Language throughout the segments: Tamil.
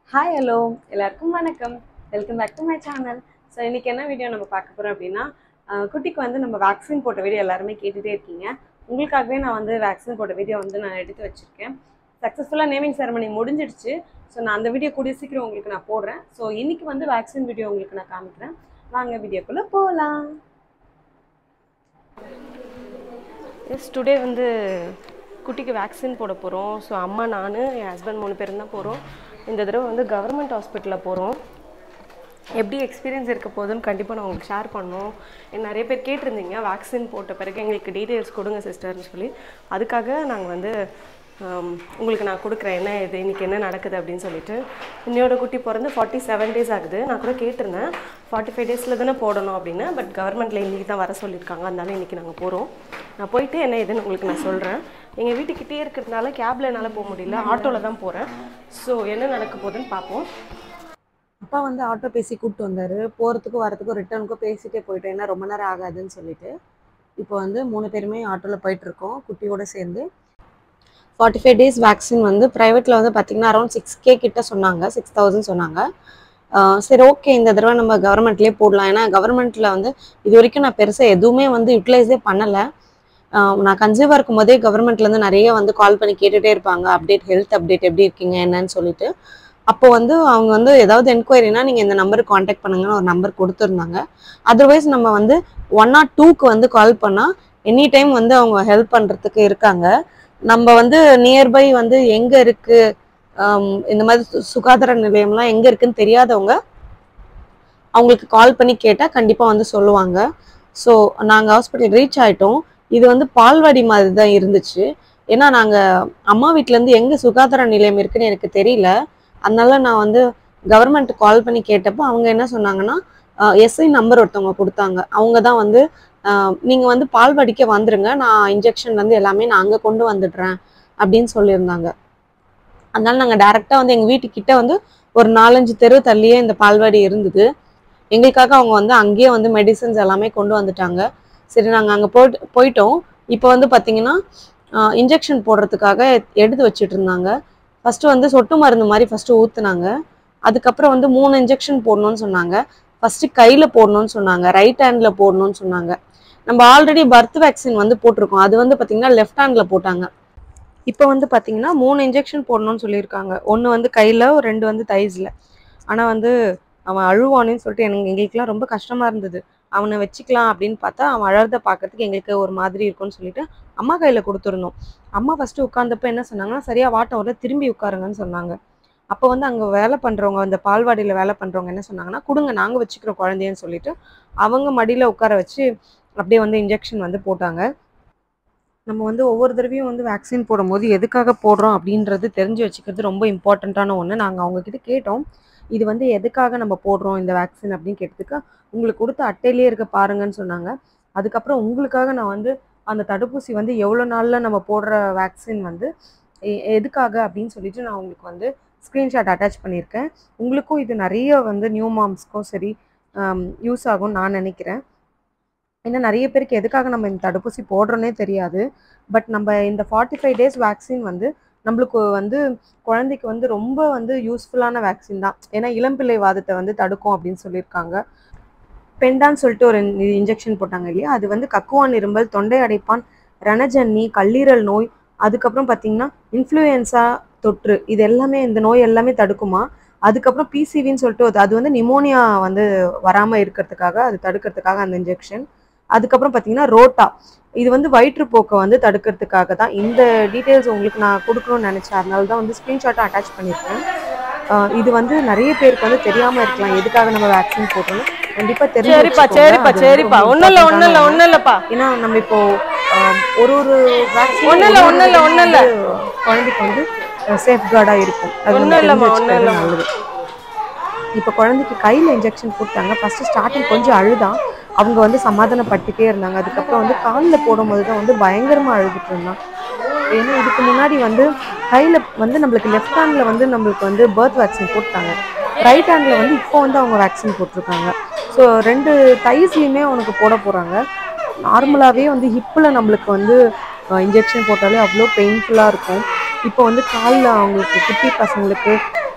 ஹாய் ஹலோ எல்லாருக்கும் வணக்கம் welcome back to my channel so இன்னைக்கு என்ன வீடியோ நம்ம பார்க்க போகிறோம் அப்படின்னா அஹ், குட்டிக்கு வந்து நம்ம வேக்சின் போட்ட வீடியோ எல்லாருமே கேட்டுகிட்டே இருக்கீங்க உங்களுக்காகவே நான் வந்து வேக்சின் போட்ட வீடியோ வந்து நான் எடுத்து வச்சுருக்கேன் சக்ஸஸ்ஃபுல்லாக நேமிங் செரமனி முடிஞ்சிடுச்சு ஸோ நான் அந்த வீடியோ கூடிய சீக்கிரம் உங்களுக்கு நான் போடுறேன் ஸோ இன்னைக்கு வந்து வேக்சின் வீடியோ உங்களுக்கு நான் காமிக்கிறேன் வாங்க வீடியோக்குள்ளே போகலாம் எஸ் டுடே வந்து குட்டிக்கு வேக்சின் போட போகிறோம் ஸோ அம்மா நான் என் ஹஸ்பண்ட் மூணு பேரும் தான் போகிறோம் இந்த தடவை வந்து கவர்மெண்ட் ஹாஸ்பிட்டலில் போகிறோம் எப்படி எக்ஸ்பீரியன்ஸ் இருக்க போகுதுன்னு கண்டிப்பாக நான் உங்களுக்கு ஷேர் பண்ணோம் நிறைய பேர் கேட்டிருந்தீங்க வேக்சின் போட்ட பிறகு எங்களுக்கு டீட்டெயில்ஸ் கொடுங்க சிஸ்டர்னு சொல்லி அதுக்காக நாங்கள் வந்து ஆம், உங்களுக்கு நான் கொடுக்குறேன் என்ன இது இன்றைக்கி என்ன நடக்குது அப்படின்னு சொல்லிட்டு இன்னையோட குட்டி பிறந்து ஃபார்ட்டி செவன் டேஸ் ஆகுது நான் கூட கேட்டிருந்தேன் ஃபார்ட்டி ஃபைவ் டேஸில் தானே போடணும் அப்படின்னு பட் கவர்மெண்ட்டில் இன்றைக்கி தான் வர சொல்லியிருக்காங்க அதனால இன்றைக்கி நாங்கள் போகிறோம் நான் போயிட்டு என்ன ஏதுன்னு உங்களுக்கு நான் சொல்கிறேன் எங்கள் வீட்டுக்கிட்டே இருக்கிறதுனால கேபில் என்னால் போக முடியல ஆட்டோவில் தான் போகிறேன் ஸோ என்ன நடக்க போகுதுன்னு பார்ப்போம் அப்பா வந்து ஆட்டோ பேசி கூப்பிட்டு வந்தார் போகிறதுக்கும் வரதுக்கும் ரிட்டர்னுக்கும் பேசிட்டே போயிட்டோம் ஏன்னா ரொம்ப நேரம் ஆகாதுன்னு சொல்லிட்டு இப்போ வந்து மூணு பேருமே ஆட்டோவில் போயிட்டுருக்கோம் குட்டியோட சேர்ந்து ஃபார்ட்டி ஃபைவ் டேஸ் வேக்சின் வந்து ப்ரைவேட்டில் வந்து பார்த்திங்கன்னா அரௌண்ட் சிக்ஸ் கே கிட்ட சொன்னாங்க சிக்ஸ் தௌசண்ட் சொன்னாங்க ஆஹ் சரி ஓகே இந்த தடவை நம்ம கவர்மெண்ட்லேயே போடலாம் ஏன்னா கவர்மெண்ட்டில் வந்து இது வரைக்கும் நான் பெருசாக எதுவுமே வந்து யூட்டிலைஸே பண்ணலை நான் கன்சீவாக இருக்கும் போதே கவர்மெண்ட்லேருந்து நிறைய வந்து கால் பண்ணி கேட்டுகிட்டே இருப்பாங்க அப்டேட் ஹெல்த் அப்டேட் எப்படி இருக்கீங்க என்னன்னு சொல்லிட்டு அப்போ வந்து அவங்க வந்து ஏதாவது என்கொயரினா நீங்கள் இந்த நம்பருக்கு காண்டாக்ட் பண்ணுங்கன்னு ஒரு நம்பர் கொடுத்துருந்தாங்க அதர்வைஸ் நம்ம வந்து ஒன் நாட் டூக்கு வந்து கால் பண்ணால் எனி டைம் வந்து அவங்க ஹெல்ப் பண்ணுறதுக்கு இருக்காங்க நம்ம வந்து நியர்பை வந்து எங்கே இருக்குது இந்த மாதிரி சு- சுகாதார நிலையம்லாம் எங்கே இருக்குன்னு தெரியாதவங்க அவங்களுக்கு கால் பண்ணி கேட்டால் கண்டிப்பாக வந்து சொல்லுவாங்க ஸோ நாங்கள் ஹாஸ்பிட்டல் ரீச் ஆயிட்டோம் இது வந்து பால்வாடி மாதிரி தான் இருந்துச்சு ஏன்னா நாங்கள் அம்மா வீட்டிலேருந்து எங்கே சுகாதார நிலையம் இருக்குன்னு எனக்கு தெரியல அதனால நான் வந்து கவர்மெண்ட் கால் பண்ணி கேட்டப்போ அவங்க என்ன சொன்னாங்கன்னா எஸ்ஐ நம்பர் ஒருத்தவங்க கொடுத்தாங்க அவங்க தான் வந்து நீங்கள் வந்து பால்வாடிக்க வந்துருங்க நான் இன்ஜெக்ஷன்லேருந்து எல்லாமே நான் அங்கே கொண்டு வந்துடுறேன் அப்படின்னு சொல்லியிருந்தாங்க அதனால நாங்கள் டேரெக்டாக வந்து எங்கள் வீட்டுக்கிட்ட வந்து ஒரு நாலஞ்சு தெரு தள்ளியே இந்த பால்வாடி இருந்தது எங்களுக்காக அவங்க வந்து அங்கேயே வந்து மெடிசன்ஸ் எல்லாமே கொண்டு வந்துட்டாங்க சரி நாங்கள் அங்கே போயிட்டு போயிட்டோம் இப்போ வந்து பார்த்தீங்கன்னா இன்ஜெக்ஷன் போடுறதுக்காக எடுத்து வச்சுட்டு இருந்தாங்க ஃபஸ்ட்டு வந்து சொட்டு மருந்து மாதிரி ஃபஸ்ட்டு ஊற்றுனாங்க அதுக்கப்புறம் வந்து மூணு இன்ஜெக்ஷன் போடணும்னு சொன்னாங்க ஃபஸ்ட்டு கையில் போடணும்னு சொன்னாங்க ரைட் ஹேண்டில் போடணும்னு சொன்னாங்க நம்ம ஆல்ரெடி பர்த் வேக்சின் வந்து போட்டிருக்கோம் அது வந்து பார்த்தீங்கன்னா லெஃப்ட் ஹேண்டில் போட்டாங்க இப்போ வந்து பார்த்தீங்கன்னா மூணு இன்ஜெக்ஷன் போடணும்னு சொல்லியிருக்காங்க ஒன்று வந்து கையில் ரெண்டு வந்து தைஸில் ஆனால் வந்து அவன் அழுவானேன்னு சொல்லிட்டு எனக்கு எங்களுக்குலாம் ரொம்ப கஷ்டமாக இருந்தது அவனை வச்சுக்கலாம் அப்படின்னு பார்த்தா அவன் அழறத பார்க்கறதுக்கு எங்களுக்கு ஒரு மாதிரி இருக்கும்னு சொல்லிட்டு அம்மா கையில் கொடுத்துருந்தோம் அம்மா ஃபஸ்ட்டு உட்காந்தப்ப என்ன சொன்னாங்கன்னா சரியாக வாட்டம் வரல திரும்பி உட்காருங்கன்னு சொன்னாங்க அப்போ வந்து அங்கே வேலை பண்ணுறவங்க அந்த பால்வாடியில் வேலை பண்ணுறவங்க என்ன சொன்னாங்கன்னா கொடுங்க நாங்கள் வச்சுக்கிறோம் குழந்தையன்னு சொல்லிட்டு அவங்க மடியில் உட்கார வச்சு அப்படியே வந்து இன்ஜெக்ஷன் வந்து போட்டாங்க நம்ம வந்து ஒவ்வொரு தடவையும் வந்து வேக்சின் போடும்போது எதுக்காக போடுறோம் அப்படின்றது தெரிஞ்சு வச்சுக்கிறது ரொம்ப இம்பார்ட்டண்ட்டான ஒன்று நாங்கள் அவங்கக்கிட்ட கேட்டோம் இது வந்து எதுக்காக நம்ம போடுறோம் இந்த வேக்சின் அப்படின்னு கேட்டதுக்கு உங்களுக்கு கொடுத்த அட்டையிலே இருக்க பாருங்கன்னு சொன்னாங்க அதுக்கப்புறம் உங்களுக்காக நான் வந்து அந்த தடுப்பூசி வந்து எவ்வளோ நாளில் நம்ம போடுற வேக்சின் வந்து எ- எதுக்காக அப்படின்னு சொல்லிட்டு நான் உங்களுக்கு வந்து ஸ்க்ரீன்ஷாட் அட்டாச் பண்ணியிருக்கேன் உங்களுக்கும் இது நிறைய வந்து நியூ மாம்ஸ்க்கும் சரி யூஸ் ஆகும்னு நான் நினைக்கிறேன் ஏன்னா நிறைய பேருக்கு எதுக்காக நம்ம இந்த தடுப்பூசி போடுறோன்னே தெரியாது பட் நம்ம இந்த ஃபார்ட்டி ஃபைவ் டேஸ் வேக்சின் வந்து நம்மளுக்கு வந்து குழந்தைக்கு வந்து ரொம்ப வந்து யூஸ்ஃபுல்லான வேக்சின் தான் ஏன்னா இளம்பிள்ளை வாதத்தை வந்து தடுக்கும் அப்படின்னு சொல்லியிருக்காங்க பெண்டான்னு சொல்லிட்டு ஒரு இன்ஜெக்ஷன் போட்டாங்க இல்லையா அது வந்து கக்குவான் இருமல் தொண்டை அடைப்பான் ரணஜன்னி கல்லீரல் நோய் அதுக்கப்புறம் பார்த்தீங்கன்னா இன்ஃப்ளூயன்ஸா தொற்று இது எல்லாமே இந்த நோய் எல்லாமே தடுக்குமா அதுக்கப்புறம் பிசிவின்னு சொல்லிட்டு ஒரு- அது வந்து நிமோனியா வந்து வராமல் இருக்கிறதுக்காக அது தடுக்கிறதுக்காக அந்த இன்ஜெக்ஷன் அதுக்கப்புறம் பார்த்தீங்கன்னா ரோட்டா இது வந்து வயிற்றுப்போக்கை வந்து தடுக்கிறதுக்காக தான் இந்த டீட்டெயில்ஸ் உங்களுக்கு நான் கொடுக்கணும்னு நினச்சேன் அதனால தான் வந்து ஸ்க்ரீன்ஷாட்டும் அட்டாச் பண்ணியிருக்கேன் ஆஹ் இது வந்து நிறைய பேருக்கு வந்து தெரியாமல் இருக்கலாம் எதுக்காக நம்ம வேக்சின் போடுறோம் கண்டிப்பாக தெரிஞ்சு சரிப்பா வச்சுக்கோங்க. சரிப்பா அது வந்து சரிப்பா ரொம்ப ஒன்றும் இல்லை ஒன்றும் இல்லை important-ஆன ஒன்றும் இல்லைப்பா ஏன்னா நம்ம இப்போ ஆம், ஒரு ஒரு வேக்சின் ஒண்ணும் இல்ல, ஒண்ணும் இல்ல, ஒண்ணும் இல்ல. குழந்தைக்கு வந்து சேஃப் கார்டா இருக்கும் அது நம்ம ஒண்ணும் இல்லம்மா, தெரிஞ்சு ஒண்ணும் வச்சுக்கிறது இல்லம்மா. நல்லது இப்போ குழந்தைக்கு கையில் இன்ஜெக்ஷன் போட்டாங்க ஃபர்ஸ்ட் ஸ்டார்டிங் கொஞ்சம் அழுதான் அவங்க வந்து சமாதானப்பட்டுட்டே இருந்தாங்க அதுக்கப்புறம் வந்து காலில் போடும்போது தான் வந்து பயங்கரமாக அழுதுட்டு இருந்தான் ஏன்னா இதுக்கு முன்னாடி வந்து கையில் வந்து நம்மளுக்கு லெஃப்ட் ஹேண்டில் வந்து நம்மளுக்கு வந்து பர்த் வேக்சின் போட்டாங்க ரைட் ஹேண்டில் வந்து இப்போ வந்து அவங்க வேக்சின் போட்டிருக்காங்க ஸோ ரெண்டு தைஸ்லையுமே அவனுக்கு போட போகிறாங்க நார்மலாகவே வந்து ஹிப்பில் நம்மளுக்கு வந்து இன்ஜெக்ஷன் போட்டாலே அவ்வளோ பெயின்ஃபுல்லாக இருக்கும் இப்போ வந்து காலில் அவங்களுக்கு குட்டி பசங்களுக்கு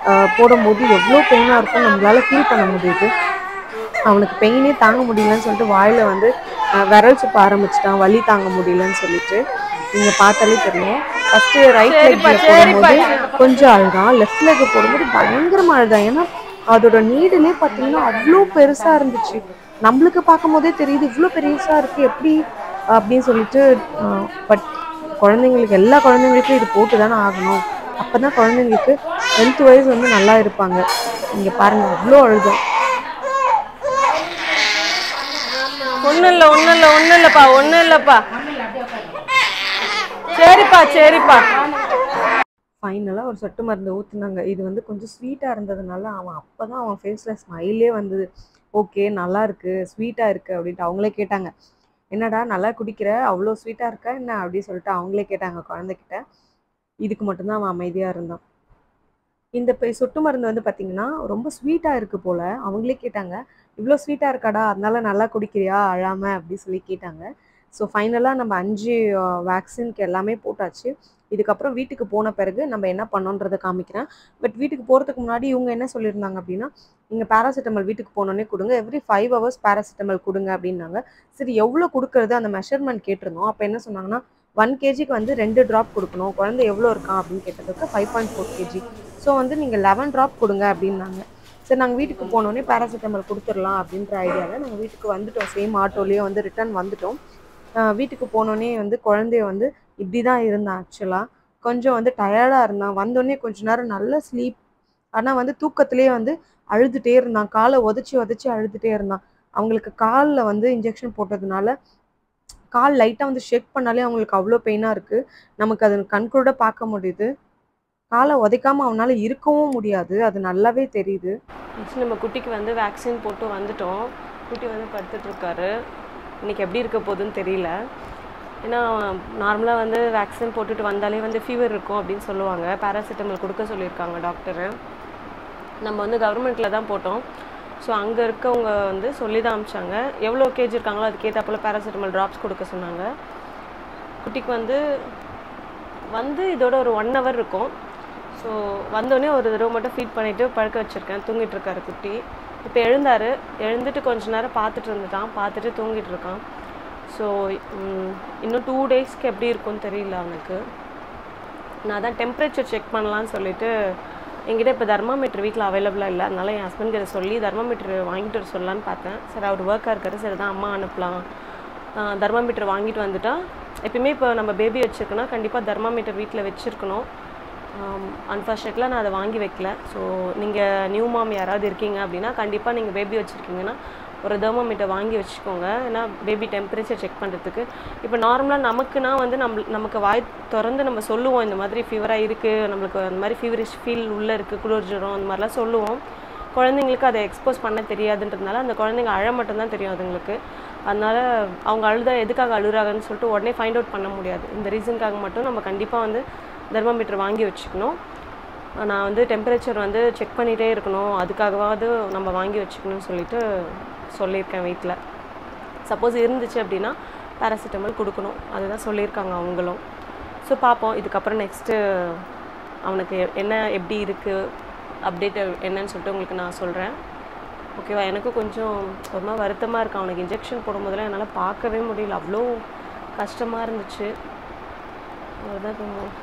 ஆஹ் போடும்போது எவ்வளோ பெயினாக இருக்கும் நம்மளால ஃபீல் பண்ண முடியுது அவனுக்கு பெயினே தாங்க முடியலன்னு சொல்லிட்டு வாயில வந்து ஆஹ் விரல் சுப்ப ஆரம்பிச்சிட்டான் வலி தாங்க முடியலன்னு சொல்லிட்டு நீங்க பார்த்தாலே தெரியும் ஃபர்ஸ்ட் ரைட் லெக்ல போடும்போது கொஞ்சம் அழுதான் லெஃப்ட் லெக் போடும்போது பயங்கரமா அழுதான் ஏன்னா அதோட நீடுலே பார்த்தீங்கன்னா அவ்வளோ பெருசா இருந்துச்சு நம்மளுக்கு பார்க்கும் போதே தெரியுது இவ்வளோ பெருசா இருக்கு எப்படி அப்படின்னு சொல்லிட்டு பட் குழந்தைங்களுக்கு எல்லா குழந்தைங்களுக்கும் இது போட்டு தானே ஆகணும் அப்பதான் குழந்தைங்களுக்கு ஹெல்த் வைஸ் வந்து நல்லா இருப்பாங்க நீங்க பாருங்க அவ்வளோ அழுதம் ஒன்றும் இல்லை ஒன்றும் இல்லை ஒன்றும் இல்லைப்பா ஒன்றும் இல்லைப்பா சரிப்பா சரிப்பா ஃபைனலாக ஒரு சொட்டு மருந்து ஊற்றுனாங்க இது வந்து கொஞ்சம் ஸ்வீட்டாக இருந்ததுனால அவன் அப்போ தான் அவன் ஃபேஸில் ஸ்மைலே வந்தது ஓகே நல்லா இருக்கு ஸ்வீட்டாக இருக்கு அப்படின்ட்டு அவங்களே கேட்டாங்க என்னடா நல்லா குடிக்கிற அவ்வளோ ஸ்வீட்டாக இருக்கா என்ன அப்படின்னு சொல்லிட்டு அவங்களே கேட்டாங்க குழந்தைகிட்ட இதுக்கு மட்டும்தான் அவன் அமைதியாக இருந்தான் இந்த பெ- சொட்டு மருந்து வந்து பார்த்தீங்கன்னா ரொம்ப ஸ்வீட்டாக இருக்கு போல அவங்களே கேட்டாங்க இவ்வளோ ஸ்வீட்டாக இருக்காடா அதனால நல்லா குடிக்கிறியா அழாம அப்படி சொல்லி கேட்டாங்க ஸோ ஃபைனலாக நம்ம அஞ்சு வேக்சின்க்கு எல்லாமே போட்டாச்சு இதுக்கப்புறம் வீட்டுக்கு போன பிறகு நம்ம என்ன பண்ணோன்றதை காமிக்கிறேன் பட் வீட்டுக்கு போகிறதுக்கு முன்னாடி இவங்க என்ன சொல்லியிருந்தாங்க அப்படின்னா நீங்கள் பேராசிட்டமல் வீட்டுக்கு போனோடனே கொடுங்க எவ்ரி ஃபைவ் ஹவர்ஸ் பேராசிட்டமல் கொடுங்க அப்படின்னாங்க சரி எவ்வளோ கொடுக்கறது அந்த மெஷர்மெண்ட் கேட்டிருந்தோம் அப்போ என்ன சொன்னாங்கன்னா ஒன் கேஜிக்கு வந்து ரெண்டு ட்ராப் கொடுக்கணும் குழந்தை எவ்வளோ இருக்கான் அப்படின்னு கேட்டதுக்கு five point four KG so வந்து நீங்கள் லெவன் ட்ராப் கொடுங்க அப்படின்னாங்க சரி நாங்கள் வீட்டுக்கு போனோடனே பேராசிட்டமல் கொடுத்துடலாம் அப்படின்ற ஐடியாவில் நாங்கள் வீட்டுக்கு வந்துட்டோம் சேம் ஆட்டோலேயே வந்து ரிட்டர்ன் வந்துட்டோம் ஆஹ் வீட்டுக்கு போனோடனே வந்து குழந்தைய வந்து இப்படி தான் இருந்தான் ஆக்சுவலாக கொஞ்சம் வந்து டயர்டாக இருந்தான் வந்தோடனே கொஞ்ச நேரம் நல்ல ஸ்லீப் ஆனால் வந்து தூக்கத்திலே வந்து அழுதுகிட்டே இருந்தான் காலை உதச்சி உதச்சி அழுதுகிட்டே இருந்தான் அவங்களுக்கு காலில் வந்து இன்ஜெக்ஷன் போட்டதுனால கால் லைட்டாக வந்து ஷேக் பண்ணாலே அவங்களுக்கு அவ்வளோ பெயினாக இருக்குது நமக்கு அது கண்கூட பார்க்க முடியுது காலை உதைக்காம அவனால இருக்கவும் முடியாது அது நல்லாவே தெரியுது ஆக்சுவலி நம்ம குட்டிக்கு வந்து வேக்சின் போட்டு வந்துட்டோம் குட்டி வந்து படுத்துட்டு இருக்காரு இன்னைக்கு எப்படி இருக்க போகுதுன்னு தெரியல ஏன்னா நார்மலாக வந்து வேக்சின் போட்டுட்டு வந்தாலே வந்து ஃபீவர் இருக்கும் அப்படின்னு சொல்லுவாங்க பேராசிட்டமல் கொடுக்க சொல்லியிருக்காங்க டாக்டரு நம்ம வந்து கவர்மெண்ட்டில் தான் போட்டோம் ஸோ அங்கே இருக்கவங்க வந்து சொல்லி தான் அமிச்சாங்க எவ்வளோ கேஜி இருக்காங்களோ அதுக்கேற்றாப்புல பேராசிட்டமல் ட்ராப்ஸ் கொடுக்க சொன்னாங்க குட்டிக்கு வந்து வந்து இதோட ஒரு ஒன் ஹவர் இருக்கும் ஸோ வந்தோடனே ஒரு தடவை மட்டும் ஃபீட் பண்ணிவிட்டு படுக்க வச்சுருக்கேன் தூங்கிட்டு இருக்காரு குட்டி இப்போ எழுந்தாரு எழுந்துட்டு கொஞ்ச நேரம் பார்த்துட்டு இருந்துட்டான் பார்த்துட்டு தூங்கிட்டு இருக்கான் ஸோ இன்னும் டூ டேஸ்க்கு எப்படி இருக்கும்னு தெரியல அவனுக்கு நான் தான் டெம்பரேச்சர் செக் பண்ணலான்னு சொல்லிட்டு என்கிட்ட இப்போ தெர்மாமீட்டர் வீட்டில் அவைலபிளாக இல்லை அதனால என் ஹஸ்பண்ட் கிட்ட சொல்லி தெர்மாமீட்டர் வாங்கிட்டு வர சொல்லலான்னு பார்த்தேன் சரி அவர் ஒர்க்காக இருக்காரு சரி தான் அம்மா அனுப்பலாம் தெர்மாமீட்டர் வாங்கிட்டு வந்துட்டா எப்பயுமே இப்போ நம்ம பேபி வச்சுருக்கோன்னா கண்டிப்பாக தெர்மாமீட்டர் வீட்டில் வச்சுருக்கணும் அன்ஃபார்ச்சுனேட்ல நான் அதை வாங்கி வைக்கல ஸோ நீங்கள் நியூ மாம் யாராவது இருக்கீங்க அப்படின்னா கண்டிப்பாக நீங்கள் பேபி வச்சுருக்கீங்கன்னா ஒரு தெர்மோமீட்டர் வாங்கி வச்சுக்கோங்க ஏன்னா பேபி டெம்பரேச்சர் செக் பண்ணுறதுக்கு இப்போ நார்மலாக நமக்குனா வந்து நம்ம நமக்கு வாய் திறந்து நம்ம சொல்லுவோம் இந்த மாதிரி ஃபீவராக இருக்குது நம்மளுக்கு அந்த மாதிரி ஃபீவரிஷ் ஃபீல் உள்ளே இருக்குது குளிர் ஜுரம் அந்த மாதிரிலாம் சொல்லுவோம் குழந்தைங்களுக்கு அதை எக்ஸ்போஸ் பண்ண தெரியாதுன்றதுனால அந்த குழந்தைங்க அழ மட்டும்தான் தெரியும் அதுங்களுக்கு அதனால அவங்க அழுதா எதுக்காக அழுறாங்கன்னு சொல்லிட்டு உடனே ஃபைண்ட் அவுட் பண்ண முடியாது இந்த ரீசனுக்காக மட்டும் நம்ம கண்டிப்பாக வந்து தெர்மோமீட்டர் வாங்கி வச்சுக்கணும் நான் வந்து டெம்பரேச்சர் வந்து செக் பண்ணிகிட்டே இருக்கணும் அதுக்காகவாவது நம்ம வாங்கி வச்சுக்கணும்னு சொல்லிட்டு சொல்லியிருக்கேன் வீட்டில் சப்போஸ் இருந்துச்சு அப்படின்னா பேராசிட்டமல் கொடுக்கணும் அதுதான் சொல்லியிருக்காங்க அவங்களும் ஸோ பார்ப்போம் இதுக்கப்புறம் நெக்ஸ்ட்டு அவனுக்கு என்ன எப்படி இருக்குது அப்டேட் என்னன்னு சொல்லிட்டு உங்களுக்கு நான் சொல்கிறேன் ஓகேவா எனக்கு கொஞ்சம் ஒரு மாதிரி வருத்தமாக இருக்கு அவனுக்கு இன்ஜெக்ஷன் போடும்போதெல்லாம் என்னால் பார்க்கவே முடியல அவ்வளோ கஷ்டமாக இருந்துச்சு அதுதான் கொஞ்சம்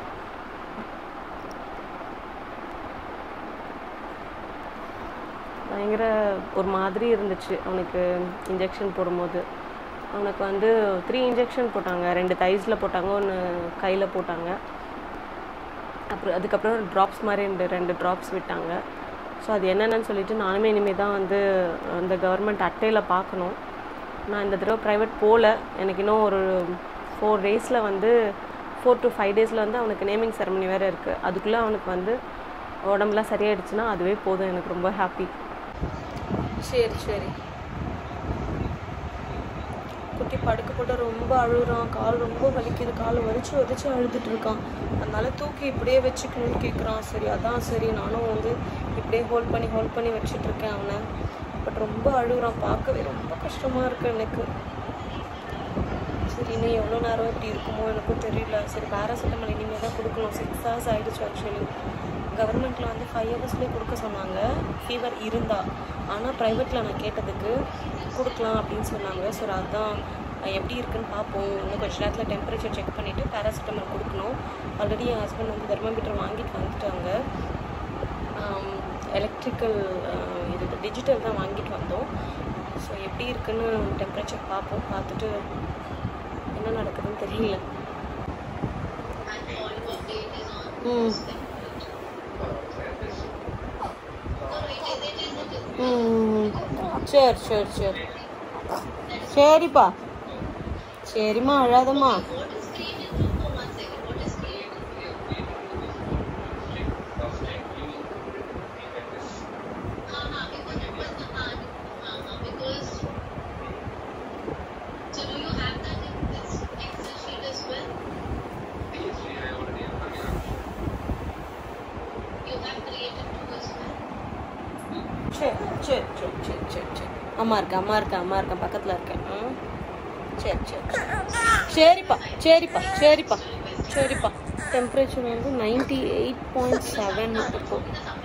பயங்கர ஒரு மாதிரி இருந்துச்சு அவனுக்கு இன்ஜெக்ஷன் போடும்போது அவனுக்கு வந்து த்ரீ இன்ஜெக்ஷன் போட்டாங்க ரெண்டு தைஸில் போட்டாங்க ஒன்று கையில் போட்டாங்க அப்புறம் அதுக்கப்புறம் ட்ராப்ஸ் மாதிரி ரெண்டு ரெண்டு ட்ராப்ஸ் விட்டாங்க ஸோ அது என்னென்னு சொல்லிட்டு நானுமே இனிமேல் தான் வந்து அந்த கவர்மெண்ட் அட்டையில் பார்க்கணும் நான் இந்த தடவை ப்ரைவேட் போகல எனக்கு இன்னும் ஒரு ஃபோர் டேஸில் வந்து ஃபோர் டு ஃபைவ் டேஸில் வந்து அவனுக்கு நேமிங் செரமனி வேறு இருக்குது அதுக்குள்ளே அவனுக்கு வந்து உடம்புலாம் சரியாயிடுச்சுன்னா அதுவே போதும் எனக்கு ரொம்ப ஹாப்பி சரி சரி குட்டி படுக்க போட்டு ரொம்ப அழுகுறான் கால் ரொம்ப வலிக்குது காலை வலிச்சு வலிச்சு அழுதுட்டு இருக்கான் அதனால தூக்கி இப்படியே வச்சுக்கணும்னு கேட்குறான் சரி அதான் சரி நானும் வந்து இப்படியே ஹோல்ட் பண்ணி ஹோல்ட் பண்ணி வச்சுட்டு இருக்கேன் அவனை பட் ரொம்ப அழுகுறான் பார்க்கவே ரொம்ப கஷ்டமா இருக்கு எனக்கு சரி இன்னும் எவ்வளோ நேரம் இப்படி இருக்குமோ எனக்கும் தெரியல சரி பேராசிட்டமல் இனிமேல் தான் கொடுக்கணும் சிக்ஸ் ஹவர்ஸ் ஆயிடுச்சு ஆக்சுவலி கவர்மெண்ட்டில் வந்து ஃபைவ் ஹவர்ஸ்லேயே கொடுக்க சொன்னாங்க ஃபீவர் இருந்தா ஆனால் ப்ரைவேட்டில் நான் கேட்டதுக்கு கொடுக்கலாம் அப்படின்னு சொன்னாங்க ஸோ அதுதான் அஹ், எப்படி இருக்குன்னு பார்ப்போம் இன்னும் கொஞ்ச நேரத்தில் டெம்பரேச்சர் செக் பண்ணிவிட்டு பேராசிட்டமால் கொடுக்கணும் ஆல்ரெடி என் ஹஸ்பண்ட் வந்து தெர்மோமீட்டர் வாங்கிட்டு வந்துட்டாங்க எலக்ட்ரிக்கல் இது டிஜிட்டல் தான் வாங்கிட்டு வந்தோம் ஸோ எப்படி இருக்குன்னு டெம்பரேச்சர் பார்ப்போம் பார்த்துட்டு என்ன நடக்குதுன்னு தெரியல ம் ம் சரி சரி சரி சரிப்பா சரிம்மா அழாதம்மா சரி சரி சரி சரி சரி சரி அம்மா இருக்கேன் அம்மா இருக்கேன் அம்மா இருக்கேன் பக்கத்தில் இருக்கேன் ம் சரி சரி சரி. சரிப்பா சரிப்பா சரிப்பா சரிப்பா டெம்பரேச்சர் வந்து நைன்டி எயிட் பாயிண்ட் செவன் இருக்கும்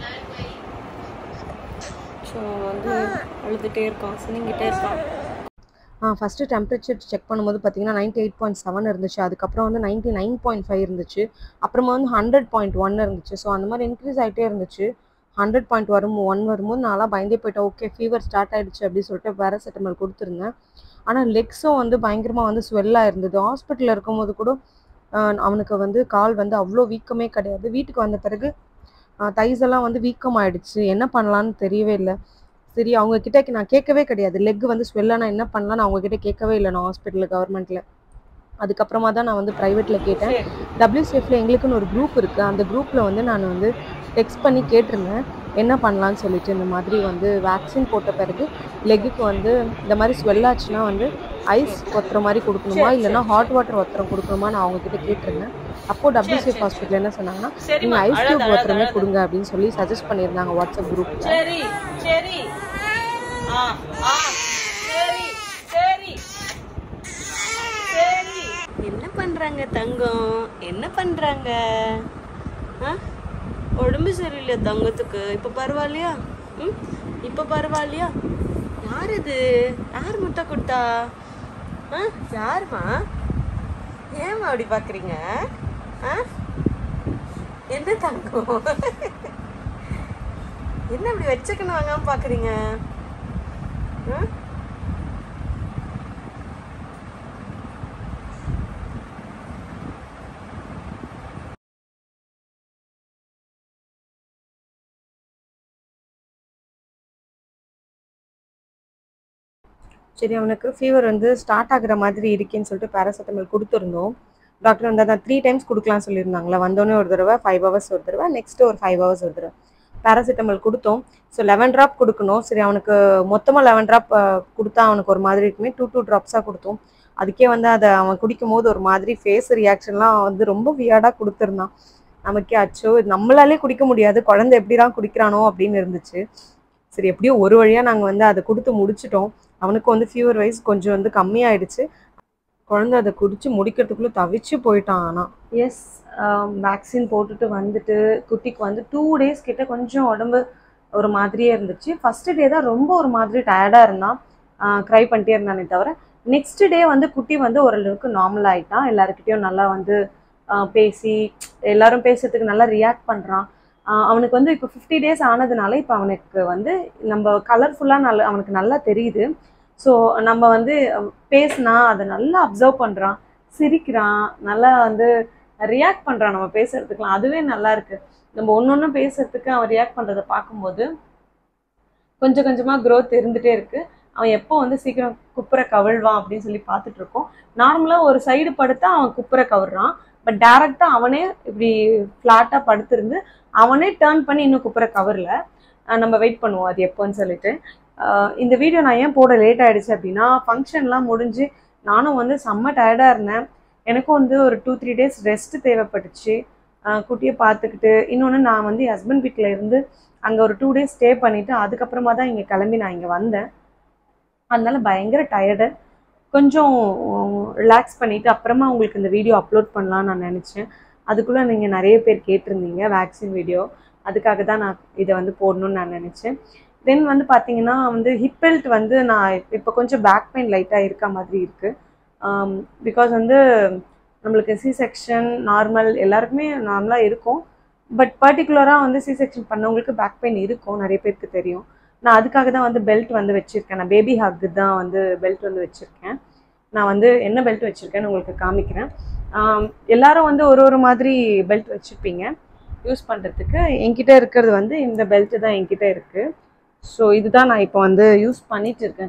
ஸோ வந்து அழுதுகிட்டே இருக்கான் சினிங்கிட்டே இருக்கான் ஆ ஃபஸ்ட்டு டெம்பரேச்சர் செக் பண்ணும்போது பார்த்தீங்கன்னா நைன்டி எயிட் பாயிண்ட் செவன் இருந்துச்சு அதுக்கப்புறம் வந்து நைன்டி நைன் பாயிண்ட் ஃபைவ் இருந்துச்சு அப்புறமா வந்து ஹண்ட்ரட் பாயிண்ட் ஒன் இருந்துச்சு ஸோ அந்த மாதிரி இன்க்ரீஸ் ஆகிட்டே இருந்துச்சு ஹண்ட்ரட் பாயிண்ட் வரும் ஒன் வரும்போது நான்லாம் பயந்தே போயிட்டேன் ஓகே ஃபீவர் ஸ்டார்ட் ஆயிடுச்சு அப்படின்னு சொல்லிட்டு பேராசிட்டமால் கொடுத்துருந்தேன் ஆனால் லெக்ஸும் வந்து பயங்கரமாக வந்து ஸ்வெல்லாக இருந்தது ஹாஸ்பிட்டலில் இருக்கும்போது கூட ஆ, அவனுக்கு வந்து கால் வந்து அவ்வளோ வீக்கமே கிடையாது வீட்டுக்கு வந்த பிறகு தைஸ் எல்லாம் வந்து வீக்கமாயிடுச்சு என்ன பண்ணலான்னு தெரியவே இல்லை சரி அவங்க கிட்ட நான் கேட்கவே கிடையாது லெக் வந்து ஸ்வெல்லானா என்ன பண்ணலாம்னு அவங்க கிட்ட கேட்கவே இல்லை நான் ஹாஸ்பிட்டலில் கவர்மெண்ட்டில் அதுக்கப்புறமா தான் நான் வந்து ப்ரைவேட்டில் கேட்டேன் சரி டபிள்யூசிஎஃப்ல எங்களுக்குன்னு ஒரு குரூப் இருக்குது அந்த குரூப்பில் வந்து நான் வந்து டெக்ஸ்ட் பண்ணி கேட்டிருந்தேன் என்ன பண்ணலான்னு சொல்லிட்டு இந்த மாதிரி வந்து வேக்சின் போட்ட பிறகு லெக்குக்கு வந்து இந்த மாதிரி ஸ்வெல் ஆச்சுன்னா வந்து ஐஸ் ஒத்துற மாதிரி கொடுக்கணுமா சரி, இல்லைன்னா ஹாட் வாட்டர் ஒத்துறம் கொடுக்கணுமா நான் அவங்க கிட்ட கேட்டிருந்தேன் அப்போ டபிள்யூசிஎஃப் சரி. ஹாஸ்பிட்டல் என்ன சொன்னாங்கன்னா சரிம்மா நீங்கள் ஐஸ் அழாத டியூப் அழாத ஒத்துறமே அழாத கொடுங்க அப்படின்னு சொல்லி சஜஸ்ட் பண்ணியிருந்தாங்க வாட்ஸ்அப் குரூப்பில் சரி சரி ஆ ஆ சரி சரி சரி என்ன பண்றாங்க தங்கம் என்ன பண்றாங்க ஆ உடம்பு சரியில்லையா தங்கத்துக்கு இப்ப பரவாயில்லையா ம் இப்ப பரவாயில்லையா யார் இது யார் முட்டை கொடுத்தா ஆ யாருமா ஏம்மா அப்படி பாக்குறீங்க ஆ என்ன தங்கம் என்ன இப்படி வச்சுக்கணும் வாங்காம பாக்குறீங்க ஆ? சரி அவனுக்கு ஃபீவர் வந்து ஸ்டார்ட் ஆகுற மாதிரி இருக்கேன்னு சொல்லிட்டு பேராசிட்டமால் கொடுத்துருந்தோம் டாக்டர் வந்து அதான் த்ரீ டைம்ஸ் கொடுக்கலாம் சொல்லியிருந்தாங்களா வந்தோடனே ஒரு தடவை ஃபைவ் ஹவர்ஸ் ஒரு தடவை நெக்ஸ்ட் ஒரு ஃபைவ் ஹவர்ஸ் ஒரு தடவை பேராசிட்டமால் கொடுத்தோம் ஸோ லெவன் ட்ராப் கொடுக்கணும் சரி அவனுக்கு மொத்தமாக லெவன் ட்ராப் கொடுத்தா அவனுக்கு ஒரு மாதிரி இருக்குமே டூ டூ ட்ராப்ஸாக கொடுத்தோம் அதுக்கே வந்து அதை அவன் குடிக்கும் போது ஒரு மாதிரி ஃபேஸ் ரியாக்ஷன்லாம் வந்து ரொம்ப வியர்டாக கொடுத்துருந்தான் நமக்கே அச்சோ இது நம்மளாலே குடிக்க முடியாது குழந்தை எப்படிலாம் குடிக்கிறானோ அப்படின்னு இருந்துச்சு சரி எப்படியோ ஒரு வழியாக நாங்கள் வந்து அதை கொடுத்து முடிச்சிட்டோம் அவனுக்கு வந்து ஃபீவர் வைஸ் கொஞ்சம் வந்து கம்மியாயிடுச்சு குழந்தை அதை குடிச்சு முடிக்கிறதுக்குள்ளே தவிச்சு போயிட்டான் ஆனால் எஸ் வேக்சின் போட்டுட்டு வந்துட்டு குட்டிக்கு வந்து டூ டேஸ் கிட்ட கொஞ்சம் உடம்பு ஒரு மாதிரியே இருந்துச்சு ஃபர்ஸ்ட் டே தான் ரொம்ப ஒரு மாதிரி டயர்டாக இருந்தான் க்ரை பண்ணிட்டே இருந்தானே தவிர நெக்ஸ்ட் டே வந்து குட்டி வந்து ஓரளவுக்கு நார்மல் ஆயிட்டான் எல்லாருக்கிட்டையும் நல்லா வந்து ஆஹ் பேசி எல்லாரும் பேசுறதுக்கு நல்லா ரியாக்ட் பண்ணுறான் அவனுக்கு வந்து இப்போ ஃபிஃப்டி டேஸ் ஆனதுனால இப்போ அவனுக்கு வந்து நம்ம கலர்ஃபுல்லாக நல்ல அவனுக்கு நல்லா தெரியுது ஸோ நம்ம வந்து பேசினா அதை நல்லா அப்சர்வ் பண்ணுறான் சிரிக்கிறான் நல்லா வந்து ரியாக்ட் பண்ணுறான் நம்ம பேசுறதுக்குலாம் அதுவே நல்லா இருக்கு நம்ம ஒன்று ஒன்று பேசுறதுக்கு அவன் ரியாக்ட் பண்ணுறதை பார்க்கும்போது கொஞ்சம் கொஞ்சமாக growth இருந்துகிட்டே இருக்கு அவன் எப்போ வந்து சீக்கிரம் குப்புற கவிழ்வான் அப்படின்னு சொல்லி பார்த்துட்டு இருக்கோம் நார்மலாக ஒரு சைடு படுத்தா அவன் குப்புற கவிழ்றான் பட் டேரெக்டாக அவனே இப்படி ஃப்ளாட்டாக படுத்திருந்து அவனே டேர்ன் பண்ணி இன்னும் குப்புற கவரில் நம்ம வெயிட் பண்ணுவோம் அது எப்போன்னு சொல்லிட்டு ஆஹ் இந்த வீடியோ நான் ஏன் போட லேட் ஆயிடுச்சு அப்படின்னா ஃபங்க்ஷன்லாம் முடிஞ்சு நானும் வந்து செம்ம டயர்டாக இருந்தேன் எனக்கும் வந்து ஒரு டூ த்ரீ டேஸ் ரெஸ்ட் தேவைப்பட்டுச்சு ஆஹ் குட்டியை பார்த்துக்கிட்டு இன்னொன்று நான் வந்து ஹஸ்பண்ட் வீட்டில் இருந்து அங்கே ஒரு டூ டேஸ் ஸ்டே பண்ணிவிட்டு அதுக்கப்புறமா தான் இங்கே கிளம்பி நான் இங்கே வந்தேன் அதனால பயங்கர டயர்டு கொஞ்சம் ரிலாக்ஸ் பண்ணிவிட்டு அப்புறமா உங்களுக்கு இந்த வீடியோ அப்லோட் பண்ணலாம்னு நான் நினச்சேன் அதுக்குள்ளே நீங்கள் நிறைய பேர் கேட்டிருந்தீங்க வேக்சின் வீடியோ அதுக்காக தான் நான் இதை வந்து போடணும்னு நான் நினச்சேன் தென் வந்து பார்த்தீங்கன்னா வந்து ஹிப் பெல்ட் வந்து நான் இப்போ கொஞ்சம் பேக் பெயின் லைட்டாக இருக்க மாதிரி இருக்குது பிகாஸ் வந்து நம்மளுக்கு சி செக்ஷன் நார்மல் எல்லாருக்குமே நார்மலாக இருக்கும் பட் பர்டிகுலராக வந்து சி செக்ஷன் பண்ணவங்களுக்கு பேக் பெயின் இருக்கும் நிறைய பேருக்கு தெரியும் நான் அதுக்காக தான் வந்து பெல்ட் வந்து வச்சுருக்கேன் நான் பேபி ஹக்கு தான் வந்து பெல்ட் வந்து வச்சுருக்கேன் நான் வந்து என்ன பெல்ட் வச்சுருக்கேன்னு உங்களுக்கு காமிக்கிறேன் ஆம், எல்லாரும் வந்து ஒரு ஒரு மாதிரி பெல்ட் வச்சுருப்பீங்க யூஸ் பண்ணுறதுக்கு என்கிட்ட இருக்கிறது வந்து இந்த பெல்ட்டு தான் என்கிட்ட இருக்குது ஸோ இதுதான் நான் இப்போ வந்து யூஸ் பண்ணிட்டு இருக்கேன்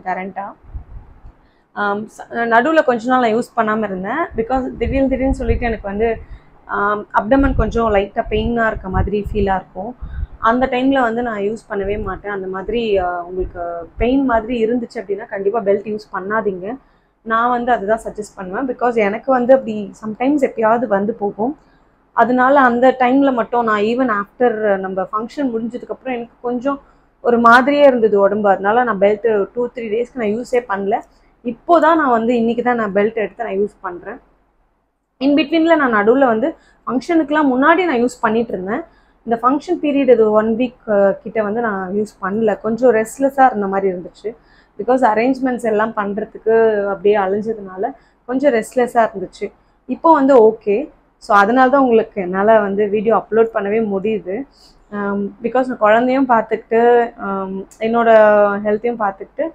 கரண்ட்டாக நடுவில் கொஞ்ச நாள் நான் யூஸ் பண்ணாமல் இருந்தேன் பிகாஸ் திடீர்னு திடீர்னு சொல்லிட்டு எனக்கு வந்து அப்டமன் கொஞ்சம் லைட்டாக பெயினாக இருக்க மாதிரி ஃபீலாக இருக்கும் அந்த டைமில் வந்து நான் யூஸ் பண்ணவே மாட்டேன் அந்த மாதிரி ஆஹ், உங்களுக்கு பெயின் மாதிரி இருந்துச்சு அப்படின்னா கண்டிப்பாக பெல்ட் யூஸ் பண்ணாதீங்க நான் வந்து அதுதான் சஜஸ்ட் பண்ணுவேன் பிகாஸ் எனக்கு வந்து அப்படி சம்டைம்ஸ் எப்பயாவது வந்து போகும் அதனால அந்த டைமில் மட்டும் நான் ஈவன் ஆஃப்டர் நம்ம ஃபங்க்ஷன் முடிஞ்சதுக்கப்புறம் எனக்கு கொஞ்சம் ஒரு மாதிரியே இருந்தது உடம்பு அதனால நான் பெல்ட் டூ த்ரீ டேஸ்க்கு நான் யூஸே பண்ணல இப்போ தான் நான் வந்து இன்னைக்கு தான் நான் பெல்ட் எடுத்து நான் யூஸ் பண்ணுறேன் இன் பிட்வீனில் நான் நடுவில் வந்து ஃபங்க்ஷனுக்குலாம் முன்னாடி நான் யூஸ் பண்ணிட்டு இருந்தேன் இந்த ஃபங்க்ஷன் பீரியட் இது ஒன் வீக் கிட்ட வந்து நான் யூஸ் பண்ணல கொஞ்சம் ரெஸ்ட்லெஸ்ஸாக இருந்த மாதிரி இருந்துச்சு பிகாஸ் அரேஞ்ச்மெண்ட்ஸ் எல்லாம் பண்ணுறதுக்கு அப்படியே அலைஞ்சதுனால கொஞ்சம் ரெஸ்ட்லெஸ்ஸாக இருந்துச்சு இப்போ வந்து ஓகே ஸோ அதனால தான் உங்களுக்கு என்னால் வந்து வீடியோ அப்லோட் பண்ணவே முடியுது பிகாஸ் நான் குழந்தையும் பார்த்துக்கிட்டு ஆம், என்னோட ஹெல்த்தையும் பார்த்துக்கிட்டு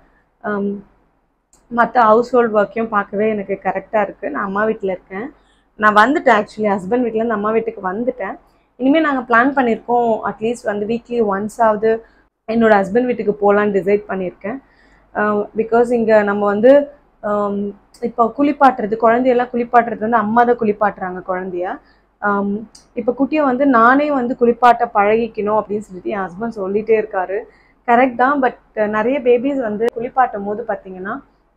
மற்ற ஹவுஸ் ஹோல்ட் ஒர்க்கையும் பார்க்கவே எனக்கு கரெக்டாக இருக்குது நான் அம்மா வீட்டில் இருக்கேன் நான் வந்துட்டேன் ஆக்சுவலி ஹஸ்பண்ட் வீட்டிலேருந்து அம்மா வீட்டுக்கு வந்துட்டேன் இனிமேல் நாங்கள் பிளான் பண்ணியிருக்கோம் அட்லீஸ்ட் வந்து வீக்லி ஒன்ஸ் ஆகுது என்னோட ஹஸ்பண்ட் வீட்டுக்கு போகலான்னு டிசைட் பண்ணியிருக்கேன் பிகாஸ் இங்கே நம்ம வந்து ஆம், இப்போ குளிப்பாட்டுறது குழந்தையெல்லாம் குளிப்பாட்டுறது வந்து அம்மா தான் குளிப்பாட்டுறாங்க குழந்தைய ஆம், இப்போ குட்டியை வந்து நானே வந்து குளிப்பாட்ட பழகிக்கணும் அப்படின்னு சொல்லிட்டு என் ஹஸ்பண்ட் சொல்லிட்டே இருக்காரு கரெக்ட் தான் பட் நிறைய பேபிஸ் வந்து குளிப்பாட்டும் போது பார்த்தீங்கன்னா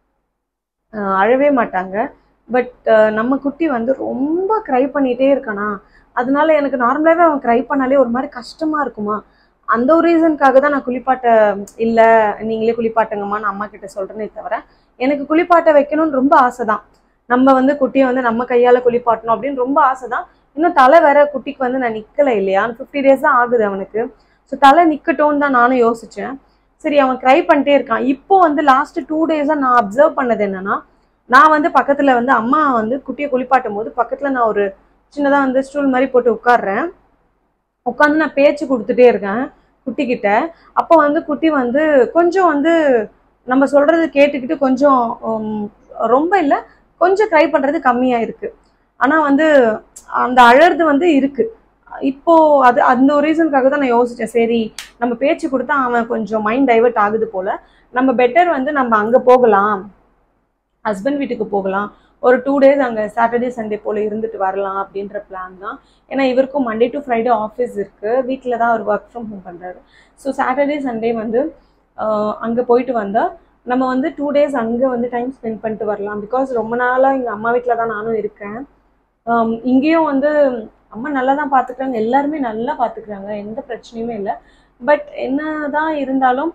ஆஹ் அழவே மாட்டாங்க பட் நம்ம குட்டி வந்து ரொம்ப க்ரை பண்ணிகிட்டே இருக்கானா அதனால எனக்கு நார்மலாகவே அவன் க்ரை பண்ணாலே ஒரு மாதிரி கஷ்டமா இருக்குமா அந்த ஒரு ரீசனுக்காக தான் நான் குளிப்பாட்ட இல்லை நீங்களே குளிப்பாட்டுங்கம்மான்னு அம்மா கிட்ட சொல்கிறேனே தவிர எனக்கு குளிப்பாட்ட வைக்கணும்னு ரொம்ப ஆசை தான் நம்ம வந்து குட்டியை வந்து நம்ம கையால் குளிப்பாட்டணும் அப்படின்னு ரொம்ப ஆசை தான் இன்னும் தலை வேற குட்டிக்கு வந்து நான் நிற்கலை இல்லையா ஃபிஃப்டி டேஸ் தான் ஆகுது அவனுக்கு ஸோ தலை நிற்கட்டும்னு தான் நானும் யோசித்தேன் சரி அவன் க்ரை பண்ணிட்டே இருக்கான் இப்போ வந்து லாஸ்ட் டூ டேஸாக நான் அப்சர்வ் பண்ணது என்னன்னா நான் வந்து பக்கத்தில் வந்து அம்மா வந்து குட்டியை குளிப்பாட்டும் போது பக்கத்தில் நான் ஒரு சின்னதாக வந்து ஸ்டூல் மாதிரி போட்டு உட்காடுறேன் உட்காந்து நான் பேச்சு கொடுத்துட்டே இருக்கேன் குட்டிக்கிட்ட அப்போ வந்து குட்டி வந்து கொஞ்சம் வந்து நம்ம சொல்றது கேட்டுக்கிட்டு கொஞ்சம் உம், ரொம்ப இல்லை கொஞ்சம் ட்ரை பண்ணுறது கம்மியாக இருக்கு ஆனால் வந்து அந்த அழறது வந்து இருக்கு இப்போ அது அந்த ஒரு ரீசனுக்காக தான் நான் யோசிச்சேன் சரி நம்ம பேச்சு கொடுத்தா அவன் கொஞ்சம் மைண்ட் டைவர்ட் ஆகுது போல நம்ம பெட்டர் வந்து நம்ம அங்கே போகலாம் ஹஸ்பண்ட் வீட்டுக்கு போகலாம் ஒரு டூ டேஸ் அங்கே சாட்டர்டே சண்டே போல் இருந்துட்டு வரலாம் அப்படின்ற பிளான் தான் ஏன்னா இவருக்கும் மண்டே டு ஃப்ரைடே ஆஃபீஸ் இருக்குது வீட்டில் தான் அவர் ஒர்க் ஃப்ரம் ஹோம் பண்ணுறாரு ஸோ சாட்டர்டே சண்டே வந்து அங்கே போயிட்டு வந்தால் நம்ம வந்து டூ டேஸ் அங்கே வந்து டைம் ஸ்பெண்ட் பண்ணிட்டு வரலாம் பிகாஸ் ரொம்ப நாளாக எங்கள் அம்மா வீட்டில் தான் நானும் இருக்கேன் ஆம், இங்கேயும் வந்து அம்மா நல்லா தான் பார்த்துக்கிறாங்க எல்லாருமே நல்லா பார்த்துக்கிறாங்க எந்த பிரச்சனையுமே இல்லை பட் என்னதான் இருந்தாலும்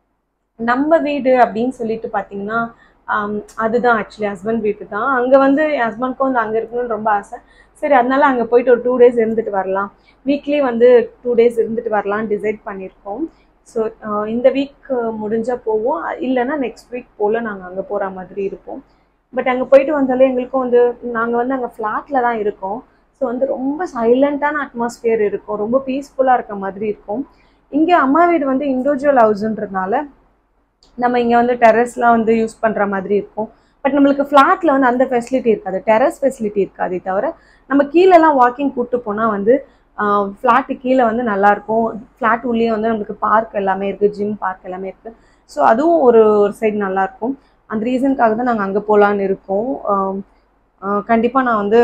நம்ம வீடு அப்படின்னு சொல்லிட்டு பார்த்தீங்கன்னா ஆம், அதுதான் ஆக்சுவலி ஹஸ்பண்ட் வீட்டு தான் அங்கே வந்து என் ஹஸ்பண்ட்க்கும் வந்து அங்கே இருக்கணும்னு ரொம்ப ஆசை சரி அதனால அங்கே போயிட்டு ஒரு டூ டேஸ் இருந்துட்டு வரலாம் வீக்லி வந்து டூ டேஸ் இருந்துட்டு வரலாம்னு டிசைட் பண்ணியிருக்கோம் ஸோ இந்த வீக் முடிஞ்சால் போவோம் இல்லைன்னா நெக்ஸ்ட் வீக் போல் நாங்கள் அங்கே போகிற மாதிரி இருப்போம் பட் அங்கே போயிட்டு வந்தாலே எங்களுக்கும் வந்து நாங்கள் வந்து அங்கே ஃப்ளாட்டில் தான் இருக்கோம் ஸோ வந்து ரொம்ப சைலண்ட்டான அட்மாஸ்பியர் இருக்கும் ரொம்ப பீஸ்ஃபுல்லாக இருக்க மாதிரி இருக்கும் இங்கே அம்மா வீடு வந்து இண்டிவிஜுவல் ஹவுஸுன்றதுனால நம்ம இங்கே வந்து டெரஸ்லாம் வந்து யூஸ் பண்ணுற மாதிரி இருக்கும் பட் நம்மளுக்கு ஃப்ளாட்டில் வந்து அந்த ஃபெசிலிட்டி இருக்காது டெரஸ் ஃபெசிலிட்டி இருக்காதே தவிர நம்ம கீழெல்லாம் வாக்கிங் கூப்பிட்டு போனால் வந்து ஃப்ளாட்டு கீழே வந்து நல்லாயிருக்கும் ஃப்ளாட் உள்ளே வந்து நம்மளுக்கு பார்க் எல்லாமே இருக்குது ஜிம் பார்க் எல்லாமே இருக்குது ஸோ அதுவும் ஒரு ஒரு சைடு நல்லாயிருக்கும் அந்த ரீசனுக்காக தான் நாங்கள் அங்கே போகலான்னு இருக்கோம் கண்டிப்பாக நான் வந்து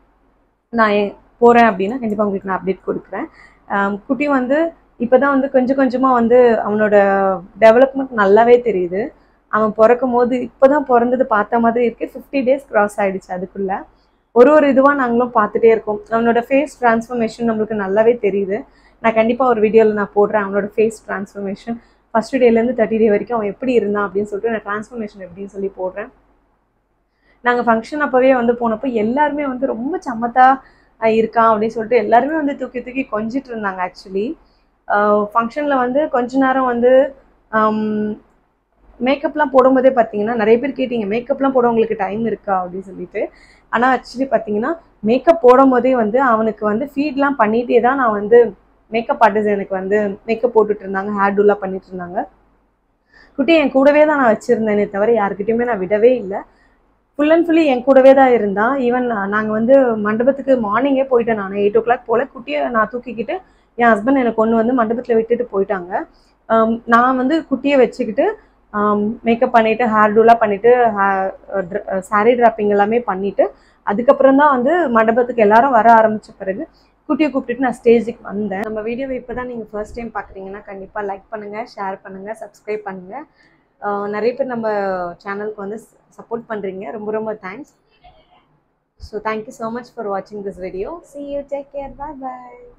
நான் போகிறேன் அப்படின்னா கண்டிப்பாக உங்களுக்கு நான் அப்டேட் கொடுக்குறேன் ஆம், குட்டி வந்து இப்போ தான் வந்து கொஞ்சம் கொஞ்சமாக வந்து அவனோட டெவலப்மெண்ட் நல்லாவே தெரியுது அவன் பிறக்கும் போது இப்போ தான் பிறந்தது பார்த்த மாதிரி இருக்குது ஃபிஃப்டி டேஸ் கிராஸ் ஆயிடுச்சு அதுக்குள்ளே ஒரு ஒரு இதுவாக நாங்களும் பார்த்துட்டே இருக்கோம் அவனோட ஃபேஸ் ட்ரான்ஸ்ஃபர்மேஷன் நம்மளுக்கு நல்லாவே தெரியுது நான் கண்டிப்பாக ஒரு வீடியோவில் நான் போடுறேன் அவனோட ஃபேஸ் ட்ரான்ஸ்ஃபர்மேஷன் ஃபஸ்ட் டேலேருந்து தேர்ட்டி டே வரைக்கும் அவன் எப்படி இருந்தான் அப்படின்னு சொல்லிட்டு நான் ட்ரான்ஸ்ஃபர்மேஷன் எப்படின்னு சொல்லி போடுறேன் நாங்கள் ஃபங்க்ஷன் அப்போவே வந்து போனப்போ எல்லாருமே வந்து ரொம்ப சமத்தா அஹ், இருக்கான் அப்படின்னு சொல்லிட்டு எல்லாருமே வந்து தூக்கி தூக்கி கொஞ்சிட்டு இருந்தாங்க ஆக்சுவலி ஃபங்க்ஷனில் வந்து கொஞ்ச நேரம் வந்து மேக்கப்லாம் போடும்போதே பார்த்தீங்கன்னா நிறைய பேர் கேட்டீங்க மேக்கப்லாம் போட உங்களுக்கு டைம் இருக்கா அப்படின்னு சொல்லிட்டு ஆனால் ஆக்சுவலி பார்த்தீங்கன்னா மேக்கப் போடும் போதே வந்து அவனுக்கு வந்து ஃபீட்லாம் பண்ணிகிட்டே தான் நான் வந்து மேக்கப் ஆர்டிஸ்ட் எனக்கு வந்து மேக்கப் போட்டுட்டு இருந்தாங்க ஹேர் டூலாம் பண்ணிட்டு இருந்தாங்க குட்டி என் கூடவே தான் நான் வச்சுருந்தேனே தவிர யாருக்கிட்டையுமே நான் விடவே இல்லை ஃபுல் அண்ட் ஃபுல்லி என் கூடவே தான் இருந்தான் ஈவன் நாங்கள் வந்து மண்டபத்துக்கு மார்னிங்கே போயிட்டேன் நான் எயிட் ஓ கிளாக் போல் குட்டியை நான் தூக்கிக்கிட்டு என் ஹஸ்பண்ட் எனக்கு கொண்டு வந்து மண்டபத்தில் விட்டுட்டு போயிட்டாங்க ஆம், நான் வந்து குட்டியை வச்சுக்கிட்டு மேக்கப் பண்ணிவிட்டு ஹேர் டூலாம் பண்ணிவிட்டு சாரீ ட்ராப்பிங் எல்லாமே பண்ணிவிட்டு அதுக்கப்புறம் தான் வந்து மண்டபத்துக்கு எல்லாரும் வர ஆரம்பித்த பிறகு குட்டியை கூப்பிட்டுட்டு நான் ஸ்டேஜுக்கு வந்தேன் நம்ம வீடியோவை இப்போ தான் நீங்கள் ஃபர்ஸ்ட் டைம் பார்க்குறீங்கன்னா கண்டிப்பாக லைக் பண்ணுங்கள் ஷேர் பண்ணுங்கள் சப்ஸ்கிரைப் பண்ணுங்கள் நிறைய பேர் நம்ம சேனலுக்கு வந்து சப்போர்ட் பண்ணுறீங்க ரொம்ப ரொம்ப thanks so thank you so much for வாட்சிங் this video see you take care bye bye